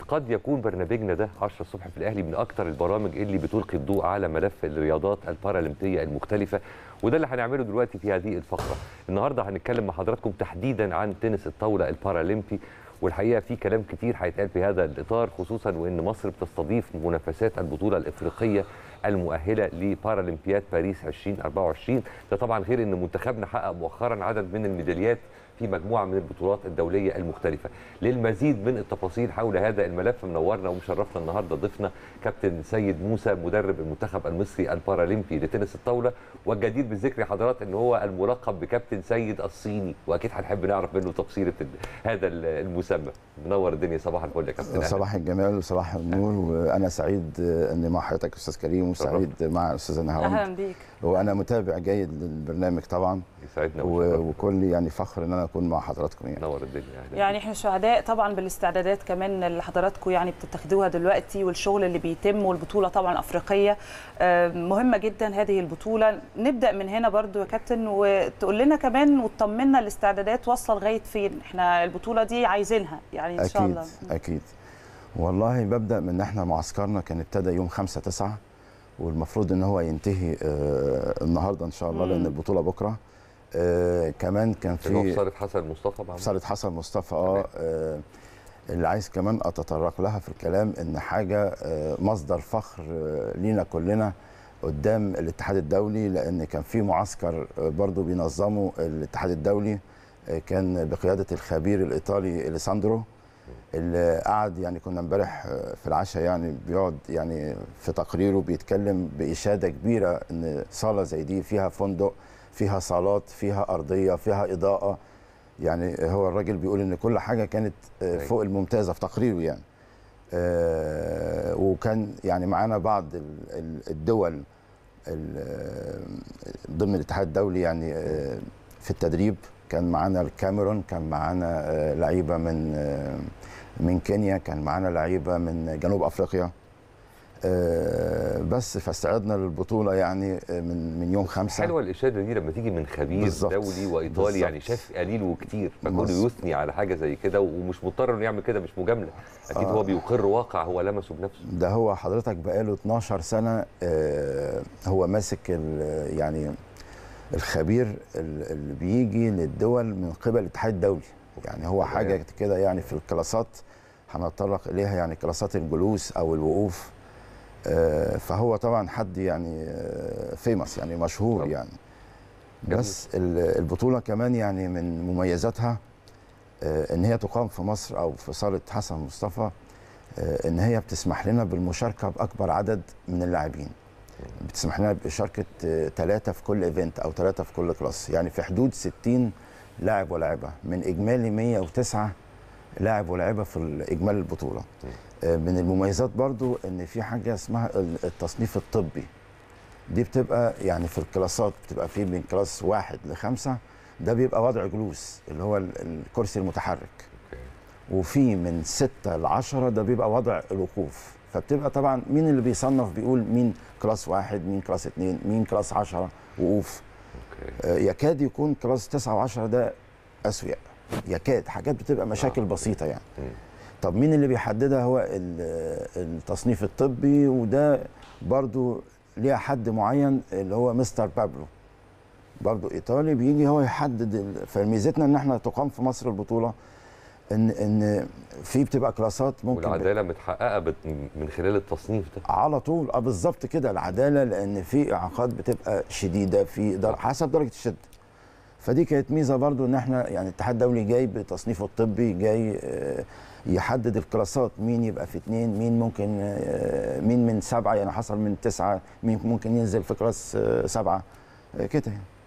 قد يكون برنامجنا ده 10 الصبح في الاهلي من اكتر البرامج اللي بتلقي الضوء على ملف الرياضات البارالمبيه المختلفه وده اللي هنعمله دلوقتي في هذه الفقره النهارده هنتكلم مع حضراتكم تحديدا عن تنس الطاوله البارالمبي والحقيقه في كلام كتير هيتقال في هذا الاطار خصوصا وان مصر بتستضيف منافسات البطوله الافريقيه المؤهله لبارالمبياد باريس 2024 ده طبعا غير ان منتخبنا حقق مؤخرا عدد من الميداليات في مجموعه من البطولات الدوليه المختلفه للمزيد من التفاصيل حول هذا الملف منورنا ومشرفنا النهارده ضيفنا كابتن سيد موسى مدرب المنتخب المصري البارالمبي لتنس الطاوله والجدير بالذكر يا حضرات ان هو الملقب بكابتن سيد الصيني واكيد هنحب نعرف منه تفصيله هذا المسمى منور الدنيا صباح الفل يا كابتن صباح الجمال وصباح النور وانا سعيد ان مع حضرتك استاذ كريم وسعيد مع استاذه نهاوند اهلا بيك وانا متابع جيد للبرنامج طبعا يسعدنا وكل يعني فخر ان انا اكون مع حضراتكم يعني نور الدنيا يعني, يعني احنا سعداء طبعا بالاستعدادات كمان اللي حضراتكم يعني بتتخذوها دلوقتي والشغل اللي بيتم والبطوله طبعا افريقيه مهمه جدا هذه البطوله نبدا من هنا برضو يا كابتن وتقول لنا كمان وتطمنا الاستعدادات واصله لغايه فين احنا البطوله دي عايزينها يعني ان شاء أكيد الله اكيد والله ببدا من ان احنا معسكرنا كان ابتدى يوم 5 9 والمفروض ان هو ينتهي آه النهارده ان شاء الله لان البطوله بكره آه كمان كان في في صالة حسن مصطفى في صالة حسن مصطفى اه, آه اللي عايز كمان اتطرق لها في الكلام ان حاجه آه مصدر فخر آه لينا كلنا قدام الاتحاد الدولي لان كان في معسكر آه برضو بينظمه الاتحاد الدولي آه كان بقياده الخبير الايطالي اليساندرو اللي قعد يعني كنا امبارح في العشاء يعني بيقعد يعني في تقريره بيتكلم باشاده كبيره ان صاله زي دي فيها فندق فيها صالات فيها ارضيه فيها اضاءه يعني هو الراجل بيقول ان كل حاجه كانت فوق الممتازه في تقريره يعني وكان يعني معانا بعض الدول ضمن الاتحاد الدولي يعني في التدريب كان معانا الكاميرون كان معانا لعيبه من من كينيا كان معانا لعيبه من جنوب افريقيا بس فاستعدنا للبطوله يعني من من يوم خمسة حلوه الاشاده دي لما تيجي من خبير بالزبط. دولي وايطالي بالزبط. يعني شاف قليل وكتير فكونه يثني على حاجه زي كده ومش مضطر انه يعمل كده مش مجامله اكيد آه. هو بيقر واقع هو لمسه بنفسه ده هو حضرتك بقاله 12 سنه هو ماسك يعني الخبير اللي بيجي للدول من قبل الاتحاد الدولي يعني هو حاجه كده يعني في الكلاسات هنتطرق اليها يعني كلاسات الجلوس او الوقوف فهو طبعا حد يعني فيمس يعني مشهور يعني بس البطوله كمان يعني من مميزاتها ان هي تقام في مصر او في صاله حسن مصطفى ان هي بتسمح لنا بالمشاركه باكبر عدد من اللاعبين بتسمح لنا باشاركه ثلاثه في كل ايفنت او ثلاثه في كل كلاس يعني في حدود 60 لاعب ولاعبه من اجمالي 109 لاعب ولاعبه في اجمالي البطوله من المميزات برضو ان في حاجه اسمها التصنيف الطبي دي بتبقى يعني في الكلاسات بتبقى في من كلاس واحد لخمسه ده بيبقى وضع جلوس اللي هو الكرسي المتحرك وفي من ستة لعشرة ده بيبقى وضع الوقوف فبتبقى طبعا مين اللي بيصنف بيقول مين كلاس واحد مين كلاس اتنين مين كلاس عشرة وقوف آه يكاد يكون كلاس تسعة وعشرة ده أسوياء يكاد حاجات بتبقى مشاكل بسيطة يعني طب مين اللي بيحددها هو التصنيف الطبي وده برضو ليها حد معين اللي هو مستر بابلو برضو ايطالي بيجي هو يحدد فميزتنا ان احنا تقام في مصر البطوله ان ان في بتبقى كلاسات ممكن والعداله متحققه من خلال التصنيف ده على طول اه بالظبط كده العداله لان في اعاقات بتبقى شديده في در... حسب درجه الشده فدي كانت ميزه برضو ان احنا يعني الاتحاد الدولي جاي بتصنيفه الطبي جاي يحدد الكلاسات مين يبقى في اثنين مين ممكن مين من سبعه يعني حصل من تسعه مين ممكن ينزل في كلاس سبعه كده يعني